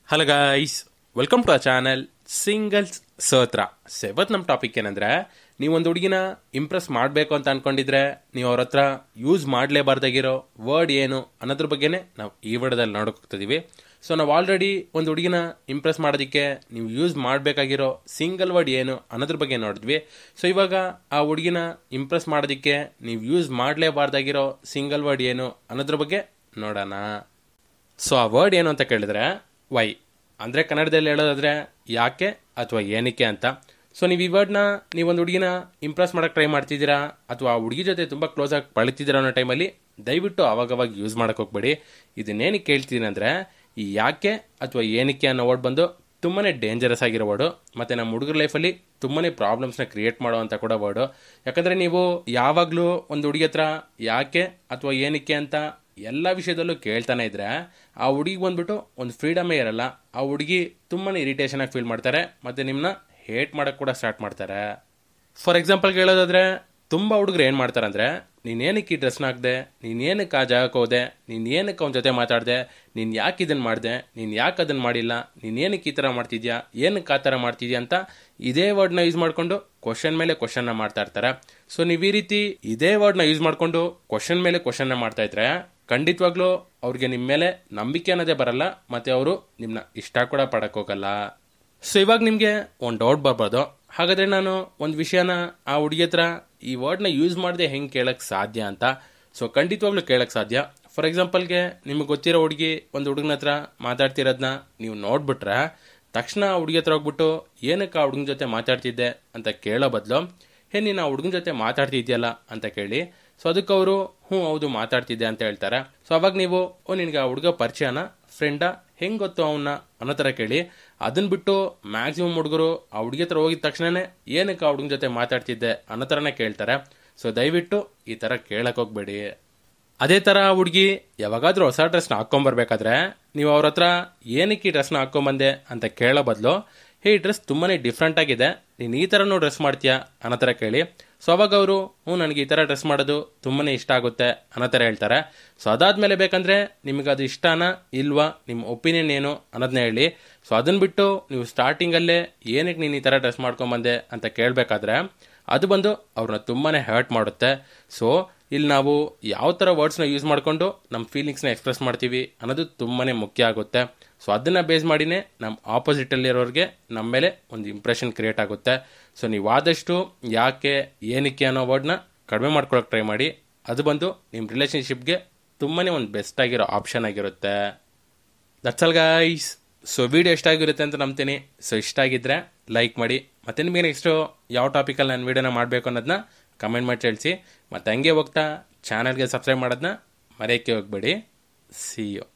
hello guys welcome to a channel singles ಸೋತ್ರ so ಇವತ್ತು ನಮ್ಮ ಟಾಪಿಕ್ ಏನಂದ್ರೆ ನೀವೊಂದು ಹುಡುಗಿನ ಇಂಪ್ರೆಸ್ ಮಾಡಬೇಕು ಅಂತ ಅನ್ಕೊಂಡಿದ್ರೆ ನೀವು ಅವ್ರ ಹತ್ರ ಯೂಸ್ ಮಾಡಲೇಬಾರ್ದಾಗಿರೋ ವರ್ಡ್ ಏನು ಅನ್ನೋದ್ರ ಬಗ್ಗೆನೇ ನಾವು ಈ ವಿಡಿಯೋದಲ್ಲಿ ನೋಡಕ್ ಹೋಗ್ತಿದೀವಿ ಸೊ ನಾವು ಆಲ್ರೆಡಿ ಒಂದು ಹುಡುಗಿನ ಇಂಪ್ರೆಸ್ ಮಾಡೋದಕ್ಕೆ ನೀವು ಯೂಸ್ ಮಾಡಬೇಕಾಗಿರೋ ಸಿಂಗಲ್ ವರ್ಡ್ ಏನು ಅನ್ನೋದ್ರ ಬಗ್ಗೆ ನೋಡಿದ್ವಿ ಸೊ ಇವಾಗ ಆ ಹುಡುಗಿನ ಇಂಪ್ರೆಸ್ ಮಾಡೋದಕ್ಕೆ ನೀವು ಯೂಸ್ ಮಾಡಲೇಬಾರ್ದಾಗಿರೋ ಸಿಂಗಲ್ ವರ್ಡ್ ಏನು ಅನ್ನೋದ್ರ ಬಗ್ಗೆ ನೋಡೋಣ ಸೊ ಆ ವರ್ಡ್ ಏನು ಅಂತ ಕೇಳಿದ್ರೆ ವೈ ಅಂದರೆ ಕನ್ನಡದಲ್ಲಿ ಹೇಳೋದಾದ್ರೆ ಯಾಕೆ ಅಥವಾ ಏನಕ್ಕೆ ಅಂತ ಸೊ ನೀವು ಈ ವರ್ಡ್ನ ನೀವೊಂದು ಹುಡುಗಿನ ಇಂಪ್ರೆಸ್ ಮಾಡೋಕೆ ಟ್ರೈ ಮಾಡ್ತಿದ್ದೀರಾ ಅಥವಾ ಆ ಹುಡುಗಿ ಜೊತೆ ತುಂಬ ಕ್ಲೋಸ್ ಆಗಿ ಪಳಿತಿದ್ದೀರಾ ಅನ್ನೋ ಟೈಮಲ್ಲಿ ದಯವಿಟ್ಟು ಅವಾಗವಾಗ ಯೂಸ್ ಮಾಡೋಕೆ ಹೋಗ್ಬೇಡಿ ಇದನ್ನೇನಕ್ಕೆ ಕೇಳ್ತೀನಿ ಅಂದರೆ ಈ ಯಾಕೆ ಅಥವಾ ಏನಕ್ಕೆ ಅನ್ನೋ ವರ್ಡ್ ಬಂದು ತುಂಬಾ ಡೇಂಜರಸ್ ಆಗಿರೋ ವರ್ಡು ಮತ್ತು ನಮ್ಮ ಹುಡುಗರ ಲೈಫಲ್ಲಿ ತುಂಬಾ ಪ್ರಾಬ್ಲಮ್ಸ್ನ ಕ್ರಿಯೇಟ್ ಮಾಡುವಂಥ ಕೂಡ ವರ್ಡು ಯಾಕಂದರೆ ನೀವು ಯಾವಾಗಲೂ ಒಂದು ಹುಡುಗಿ ಹತ್ರ ಯಾಕೆ ಅಥವಾ ಏನಕ್ಕೆ ಅಂತ ಎಲ್ಲ ವಿಷಯದಲ್ಲೂ ಕೇಳ್ತಾನೆ ಇದ್ರೆ ಆ ಹುಡುಗಿ ಬಂದ್ಬಿಟ್ಟು ಒಂದು ಫ್ರೀಡಮೇ ಇರಲ್ಲ ಆ ಹುಡುಗಿ ತುಂಬಾ ಇರಿಟೇಷನ್ ಆಗಿ ಫೀಲ್ ಮಾಡ್ತಾರೆ ಮತ್ತೆ ನಿಮ್ಮನ್ನ ಹೇಟ್ ಮಾಡಕ್ ಕೂಡ ಸ್ಟಾರ್ಟ್ ಮಾಡ್ತಾರೆ ಫಾರ್ ಎಕ್ಸಾಂಪಲ್ ಹೇಳೋದಾದ್ರೆ ತುಂಬ ಹುಡುಗರು ಏನು ಮಾಡ್ತಾರೆ ಅಂದರೆ ನೀನೇನಕ್ಕೆ ಈ ಡ್ರೆಸ್ನ ಹಾಕ್ದೆ ನೀನೇನಕ್ಕೆ ಆ ಜಾಗಕ್ಕೆ ಹೋದೆ ನೀನು ಏನಕ್ಕೆ ಅವನ ಜೊತೆ ಮಾತಾಡಿದೆ ನೀನು ಯಾಕೆ ಇದನ್ನು ಮಾಡಿದೆ ನೀನು ಯಾಕೆ ಅದನ್ನು ಮಾಡಿಲ್ಲ ನೀನು ಏನಕ್ಕೆ ಈ ಥರ ಮಾಡ್ತಿದ್ಯಾ ಏನಕ್ಕೆ ಆ ಥರ ಮಾಡ್ತಿದ್ಯಾ ಅಂತ ಇದೇ ವರ್ಡ್ನ ಯೂಸ್ ಮಾಡಿಕೊಂಡು ಕ್ವಶನ್ ಮೇಲೆ ಕ್ವಶನ್ನ ಮಾಡ್ತಾ ಇರ್ತಾರೆ ಸೊ ನೀವು ಈ ರೀತಿ ಇದೇ ವರ್ಡ್ನ ಯೂಸ್ ಮಾಡಿಕೊಂಡು ಕ್ವಶನ್ ಮೇಲೆ ಕ್ವಶನ್ನ ಮಾಡ್ತಾ ಇದ್ರೆ ಖಂಡಿತವಾಗ್ಲೂ ಅವ್ರಿಗೆ ನಿಮ್ಮ ಮೇಲೆ ನಂಬಿಕೆ ಅನ್ನೋದೇ ಬರಲ್ಲ ಮತ್ತೆ ಅವರು ನಿಮ್ಮನ್ನ ಇಷ್ಟ ಕೂಡ ಪಡಕ್ ಹೋಗಲ್ಲ ಸೊ ಇವಾಗ ನಿಮಗೆ ಒಂದು ಡೌಟ್ ಬರ್ಬೋದು ಹಾಗಾದ್ರೆ ನಾನು ಒಂದು ವಿಷಯನ ಆ ಹುಡುಗಿ ಹತ್ರ ಈ ವರ್ಡ್ನ ಯೂಸ್ ಮಾಡದೆ ಹೆಂಗೆ ಕೇಳಕ್ಕೆ ಸಾಧ್ಯ ಅಂತ ಸೊ ಖಂಡಿತವಾಗ್ಲೂ ಕೇಳಕ್ಕೆ ಸಾಧ್ಯ ಫಾರ್ ಎಕ್ಸಾಂಪಲ್ಗೆ ನಿಮಗೆ ಗೊತ್ತಿರೋ ಹುಡುಗಿ ಒಂದು ಹುಡುಗನ ಹತ್ರ ಮಾತಾಡ್ತಿರೋದನ್ನ ನೀವು ನೋಡ್ಬಿಟ್ರೆ ತಕ್ಷಣ ಆ ಹುಡುಗಿ ಹತ್ರ ಹೋಗ್ಬಿಟ್ಟು ಏನಕ್ಕೆ ಆ ಹುಡುಗನ ಜೊತೆ ಮಾತಾಡ್ತಿದ್ದೆ ಅಂತ ಕೇಳೋ ಬದಲು ಹೇ ನೀನು ಆ ಹುಡುಗನ ಜೊತೆ ಮಾತಾಡ್ತಿದ್ಯಲ್ಲ ಅಂತ ಕೇಳಿ ಸೊ ಅದಕ್ಕೆ ಅವರು ಹ್ಞೂ ಹೌದು ಮಾತಾಡ್ತಿದ್ದೆ ಅಂತ ಹೇಳ್ತಾರೆ ಸೊ ಅವಾಗ ನೀವು ಓ ನಿನಗೆ ಆ ಹುಡುಗ ಪರಿಚಯನ ಫ್ರೆಂಡಾ ಹೆಂಗೆ ಗೊತ್ತು ಅವನ್ನ ಅನ್ನೋ ಥರ ಕೇಳಿ ಅದನ್ನ ಬಿಟ್ಟು ಮ್ಯಾಕ್ಸಿಮಮ್ ಹುಡುಗರು ಆ ಹುಡುಗಿ ಹತ್ರ ಹೋಗಿದ ತಕ್ಷಣನೇ ಏನಕ್ಕೆ ಆ ಹುಡುಗನ ಜೊತೆ ಮಾತಾಡ್ತಿದ್ದೆ ಅನ್ನೋ ಥರನೇ ಕೇಳ್ತಾರೆ ಸೊ ದಯವಿಟ್ಟು ಈ ಥರ ಕೇಳಕ್ಕೆ ಹೋಗ್ಬೇಡಿ ಅದೇ ಥರ ಹುಡುಗಿ ಯಾವಾಗಾದ್ರೂ ಹೊಸ ಡ್ರೆಸ್ನ ಹಾಕ್ಕೊಂಬರ್ಬೇಕಾದ್ರೆ ನೀವು ಅವ್ರ ಹತ್ರ ಏನಕ್ಕೆ ಈ ಡ್ರೆಸ್ನ ಹಾಕ್ಕೊಂಬಂದೆ ಅಂತ ಕೇಳೋ ಬದಲು ಹೇ ಈ ಡ್ರೆಸ್ ತುಂಬಾ ಡಿಫ್ರೆಂಟ್ ಆಗಿದೆ ನೀನು ಈ ಥರನೂ ಡ್ರೆಸ್ ಮಾಡ್ತೀಯಾ ಅನ್ನೋ ಥರ ಕೇಳಿ ಸೊ ಅವಾಗ ಅವರು ಹ್ಞೂ ನನಗೆ ಈ ಥರ ಡ್ರೆಸ್ ಮಾಡೋದು ತುಂಬಾ ಇಷ್ಟ ಆಗುತ್ತೆ ಅನ್ನೋ ಥರ ಹೇಳ್ತಾರೆ ಸೊ ಅದಾದಮೇಲೆ ಬೇಕಂದರೆ ನಿಮಗೆ ಅದು ಇಷ್ಟನಾ ಇಲ್ವಾ ನಿಮ್ಮ ಒಪಿನಿಯನ್ ಏನು ಅನ್ನೋದನ್ನ ಹೇಳಿ ಸೊ ಅದನ್ನ ಬಿಟ್ಟು ನೀವು ಸ್ಟಾರ್ಟಿಂಗಲ್ಲೇ ಏನಕ್ಕೆ ನೀನು ಈ ಥರ ಡ್ರೆಸ್ ಮಾಡ್ಕೊಂಬಂದೆ ಅಂತ ಕೇಳಬೇಕಾದ್ರೆ ಅದು ಬಂದು ಅವ್ರನ್ನ ತುಂಬಾ ಹರ್ಟ್ ಮಾಡುತ್ತೆ ಸೊ ಇಲ್ಲಿ ನಾವು ಯಾವ ಥರ ವರ್ಡ್ಸ್ನ ಯೂಸ್ ಮಾಡಿಕೊಂಡು ನಮ್ಮ ಫೀಲಿಂಗ್ಸ್ನ ಎಕ್ಸ್ಪ್ರೆಸ್ ಮಾಡ್ತೀವಿ ಅನ್ನೋದು ತುಂಬಾ ಮುಖ್ಯ ಆಗುತ್ತೆ ಸೊ ಅದನ್ನು ಬೇಸ್ ಮಾಡಿನೇ ನಮ್ಮ ಆಪೋಸಿಟಲ್ಲಿರೋರಿಗೆ ನಮ್ಮ ಮೇಲೆ ಒಂದು ಇಂಪ್ರೆಷನ್ ಕ್ರಿಯೇಟ್ ಆಗುತ್ತೆ ಸೊ ನೀವು ಆದಷ್ಟು ಯಾಕೆ ಏನಕ್ಕೆ ಅನ್ನೋ ವರ್ಡ್ನ ಕಡಿಮೆ ಮಾಡ್ಕೊಳಕ್ಕೆ ಟ್ರೈ ಮಾಡಿ ಅದು ಬಂದು ನಿಮ್ಮ ರಿಲೇಷನ್ಶಿಪ್ಗೆ ತುಂಬಾ ಒಂದು ಬೆಸ್ಟ್ ಆಗಿರೋ ಆಪ್ಷನ್ ಆಗಿರುತ್ತೆ that's all guys so video ಇಷ್ಟ ಆಗಿರುತ್ತೆ ಅಂತ ನಂಬ್ತೀನಿ ಸೊ ಇಷ್ಟ ಆಗಿದ್ರೆ ಲೈಕ್ ಮಾಡಿ ಮತ್ತೆ ನಿಮಗೆ ನೆಕ್ಸ್ಟು ಯಾವ ಟಾಪಿಕಲ್ಲಿ ನಾನು ವಿಡಿಯೋನ ಮಾಡಬೇಕು ಅನ್ನೋದನ್ನ ಕಮೆಂಟ್ ಮಾಡಿ ತಿಳಿಸಿ ಮತ್ತು ಹಂಗೆ ಹೋಗ್ತಾ ಚಾನಲ್ಗೆ ಸಬ್ಸ್ಕ್ರೈಬ್ ಮಾಡೋದನ್ನ ಮರೆಯೋಕ್ಕೆ ಹೋಗ್ಬೇಡಿ ಸಿ ಯು